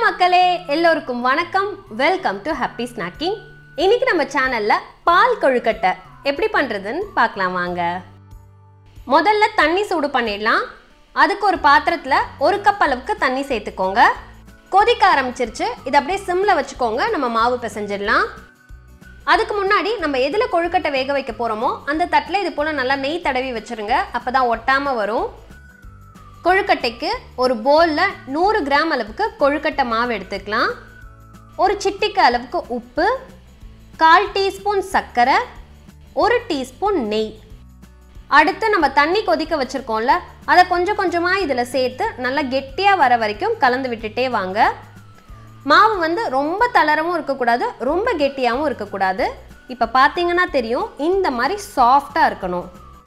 மக்களே எல்லோருக்கும் வணக்கம் வெல்கம் டு ஹாப்பி ஸ்நாக்கிங் இன்னைக்கு நம்ம சேனல்ல பால் கொழுக்கட்டை எப்படி பண்றதுன்னு பார்க்கலாம் வாங்க முதல்ல தண்ணி சூடு பண்ணிடலாம் அதுக்கு ஒரு பாத்திரத்துல ஒரு கப் அளவுக்கு தண்ணி சேர்த்துக்கோங்க கொதிக்க ஆரம்பிச்சிருச்சு இதை அப்படியே சிம்ல வச்சுக்கோங்க நம்ம மாவு பிசைஞ்சிடலாம் அதுக்கு முன்னாடி நம்ம எதில் கொழுக்கட்டை வேக வைக்க போகிறோமோ அந்த தட்டில் இது போல் நல்லா நெய் தடவி வச்சுருங்க அப்போ தான் ஒட்டாமல் வரும் கொழுக்கட்டைக்கு ஒரு பவுலில் நூறு கிராம் அளவுக்கு கொழுக்கட்டை மாவு எடுத்துக்கலாம் ஒரு சிட்டிக்கு அளவுக்கு உப்பு கால் டீஸ்பூன் சர்க்கரை ஒரு டீஸ்பூன் நெய் அடுத்து நம்ம தண்ணி கொதிக்க வச்சுருக்கோம்ல அதை கொஞ்சம் கொஞ்சமாக இதில் சேர்த்து நல்லா கெட்டியாக வர வரைக்கும் கலந்து விட்டுட்டே வாங்க மாவு வந்து ரொம்ப தளரவும் இருக்கக்கூடாது ரொம்ப கெட்டியாகவும் இருக்கக்கூடாது இப்போ பார்த்தீங்கன்னா தெரியும் இந்த மாதிரி சாஃப்டாக இருக்கணும்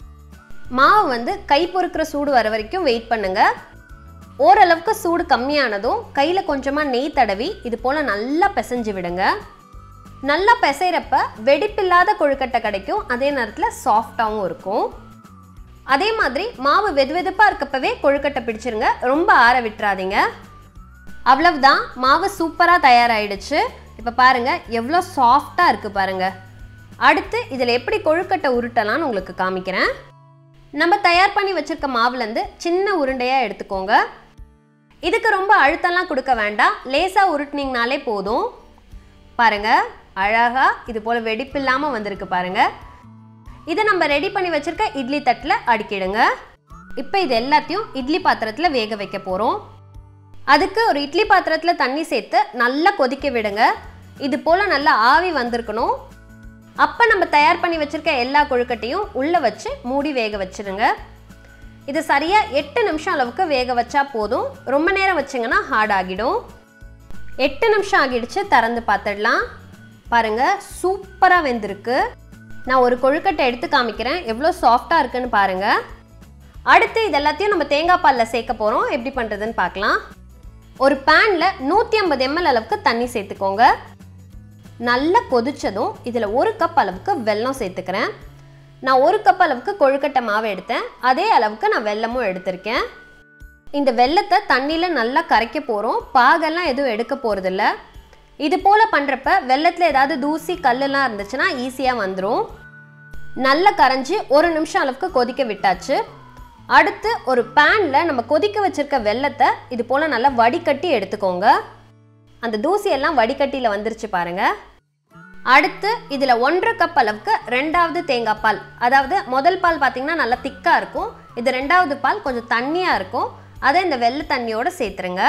மாவு வந்து கை பொறுக்கிற சூடு வர வரைக்கும் வெயிட் பண்ணுங்க ஓரளவுக்கு சூடு கம்மியானதும் கையில் கொஞ்சமாக நெய் தடவி இது போல் நல்லா பிசைஞ்சு விடுங்க நல்லா பிசைகிறப்ப வெடிப்பில்லாத கொழுக்கட்டை கிடைக்கும் அதே நேரத்தில் சாஃப்டாகவும் இருக்கும் அதே மாதிரி மாவு வெது வெதுப்பாக இருக்கப்பவே கொழுக்கட்டை பிடிச்சிருங்க ரொம்ப ஆற விட்டுறாதீங்க அவ்வளவுதான் மாவு சூப்பராக தயாராகிடுச்சு இப்போ பாருங்கள் எவ்வளோ சாஃப்டாக இருக்குது பாருங்கள் அடுத்து இதில் எப்படி கொழுக்கட்டை உருட்டலாம்னு உங்களுக்கு காமிக்கிறேன் நம்ம தயார் பண்ணி வச்சுருக்க மாவுலேருந்து சின்ன உருண்டையாக எடுத்துக்கோங்க இதுக்கு ரொம்ப அழுத்தம்லாம் கொடுக்க வேண்டாம் லேசாக உருட்டினீங்கனாலே போதும் பாருங்கள் அழகாக இது போல் வெடிப்பில்லாமல் வந்திருக்கு பாருங்கள் இதை நம்ம ரெடி பண்ணி வச்சுருக்க இட்லி தட்டில் அடுக்கிடுங்க இப்போ இது எல்லாத்தையும் இட்லி பாத்திரத்தில் வேக வைக்க போகிறோம் அதுக்கு ஒரு இட்லி பாத்திரத்தில் தண்ணி சேர்த்து நல்லா கொதிக்க விடுங்க இது போல் நல்லா ஆவி வந்திருக்கணும் அப்போ நம்ம தயார் பண்ணி வச்சுருக்க எல்லா கொழுக்கட்டையும் உள்ளே வச்சு மூடி வேக வச்சிருங்க இது சரியாக எட்டு நிமிஷம் அளவுக்கு வேக வச்சா போதும் ரொம்ப நேரம் வச்சிங்கன்னா ஹார்ட் ஆகிடும் எட்டு நிமிஷம் ஆகிடுச்சு திறந்து பார்த்துடலாம் பாருங்கள் சூப்பராக வெந்திருக்கு நான் ஒரு கொழுக்கட்டை எடுத்து காமிக்கிறேன் எவ்வளோ சாஃப்டாக இருக்குன்னு பாருங்கள் அடுத்து இது எல்லாத்தையும் நம்ம தேங்காய் பாலில் சேர்க்க போகிறோம் எப்படி பண்ணுறதுன்னு பார்க்கலாம் ஒரு பேனில் நூற்றி ஐம்பது எம்எல் அளவுக்கு தண்ணி சேர்த்துக்கோங்க நல்லா கொதிச்சதும் இதில் ஒரு கப் அளவுக்கு வெல்லம் சேர்த்துக்கிறேன் நான் ஒரு கப் அளவுக்கு கொழுக்கட்டை மாவு எடுத்தேன் அதே அளவுக்கு நான் வெல்லமும் எடுத்திருக்கேன் இந்த வெல்லத்தை தண்ணியில் நல்லா கரைக்க போகிறோம் பாகெல்லாம் எதுவும் எடுக்க போகிறதில்ல இது போல் பண்ணுறப்ப வெள்ளத்தில் ஏதாவது தூசி கல்லெல்லாம் இருந்துச்சுன்னா ஈஸியாக வந்துடும் நல்லா கரைஞ்சி ஒரு நிமிஷம் அளவுக்கு கொதிக்க விட்டாச்சு அடுத்து ஒரு பேனில் நம்ம கொதிக்க வச்சுருக்க வெள்ளத்தை இது போல் நல்லா வடிகட்டி எடுத்துக்கோங்க அந்த தூசியெல்லாம் வடிகட்டியில் வந்துருச்சு பாருங்கள் அடுத்து இதில் ஒன்றரை கப் அளவுக்கு ரெண்டாவது தேங்காய் பால் அதாவது முதல் பால் பார்த்தீங்கன்னா நல்லா திக்காக இருக்கும் இது ரெண்டாவது பால் கொஞ்சம் தண்ணியாக இருக்கும் அதை இந்த வெள்ளை தண்ணியோடு சேர்த்துருங்க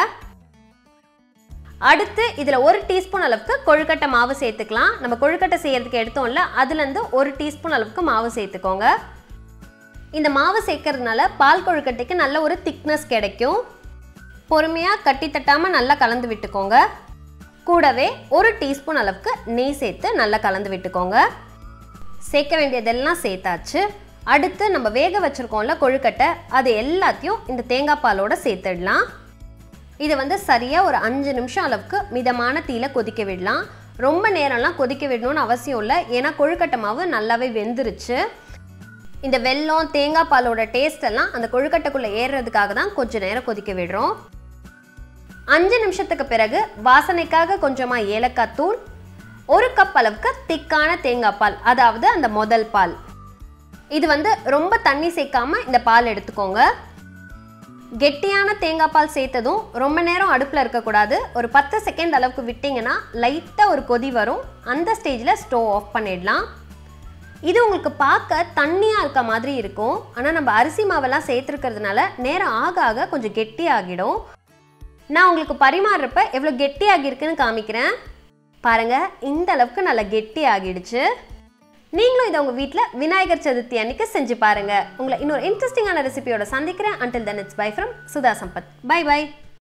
அடுத்து இதில் ஒரு டீஸ்பூன் அளவுக்கு கொழுக்கட்டை மாவு சேர்த்துக்கலாம் நம்ம கொழுக்கட்டை செய்யறதுக்கு எடுத்தோம்ல அதுலேருந்து ஒரு டீஸ்பூன் அளவுக்கு மாவு சேர்த்துக்கோங்க இந்த மாவு சேர்க்கறதுனால பால் கொழுக்கட்டைக்கு நல்ல ஒரு திக்னஸ் கிடைக்கும் பொறுமையாக கட்டி தட்டாமல் நல்லா கலந்து விட்டுக்கோங்க கூடவே ஒரு டீஸ்பூன் அளவுக்கு நெய் சேர்த்து நல்லா கலந்து விட்டுக்கோங்க சேர்க்க வேண்டியதெல்லாம் சேர்த்தாச்சு அடுத்து நம்ம வேக வச்சுருக்கோம்ல கொழுக்கட்டை அது எல்லாத்தையும் இந்த தேங்காய் பாலோட சேர்த்துடலாம் இது வந்து சரியாக ஒரு அஞ்சு நிமிஷம் அளவுக்கு மிதமான தீயில கொதிக்க விடலாம் ரொம்ப நேரம்லாம் கொதிக்க விடணும்னு அவசியம் இல்லை ஏன்னா கொழுக்கட்டை மாவு நல்லாவே வெந்துருச்சு இந்த வெல்லம் தேங்காய் பாலோட டேஸ்ட் எல்லாம் அந்த கொழுக்கட்டைக்குள்ளே ஏறுறதுக்காக தான் கொஞ்சம் நேரம் கொதிக்க விடுறோம் அஞ்சு நிமிஷத்துக்கு பிறகு வாசனைக்காக கொஞ்சமாக ஏலக்காய் தூள் ஒரு கப் அளவுக்கு திக்கான தேங்காய் பால் அதாவது அந்த முதல் பால் இது வந்து ரொம்ப தண்ணி சேர்க்காம இந்த பால் எடுத்துக்கோங்க கெட்டியான தேங்காய் பால் சேர்த்ததும் ரொம்ப நேரம் அடுப்பில் இருக்கக்கூடாது ஒரு பத்து செகண்ட் அளவுக்கு விட்டிங்கன்னா லைட்டாக ஒரு கொதி வரும் அந்த ஸ்டேஜில் ஸ்டவ் ஆஃப் பண்ணிடலாம் இது உங்களுக்கு பார்க்க தண்ணியாக இருக்க மாதிரி இருக்கும் ஆனால் நம்ம அரிசி மாவெல்லாம் சேர்த்துருக்கிறதுனால நேரம் ஆக ஆக கொஞ்சம் கெட்டி ஆகிடும் நான் உங்களுக்கு பரிமாறுறப்ப எவ்வளோ கெட்டி ஆகியிருக்குன்னு காமிக்கிறேன் பாருங்கள் இந்த அளவுக்கு நல்லா கெட்டி ஆகிடுச்சு நீங்களும் இதை உங்கள் வீட்டில் விநாயகர் சதுர்த்தி அன்னைக்கு செஞ்சு பாருங்கள் உங்களை இன்னொரு இன்ட்ரெஸ்டிங்கான ரெசிபியோட சந்திக்கிறேன் until then it's bye from Sudha Sampath bye by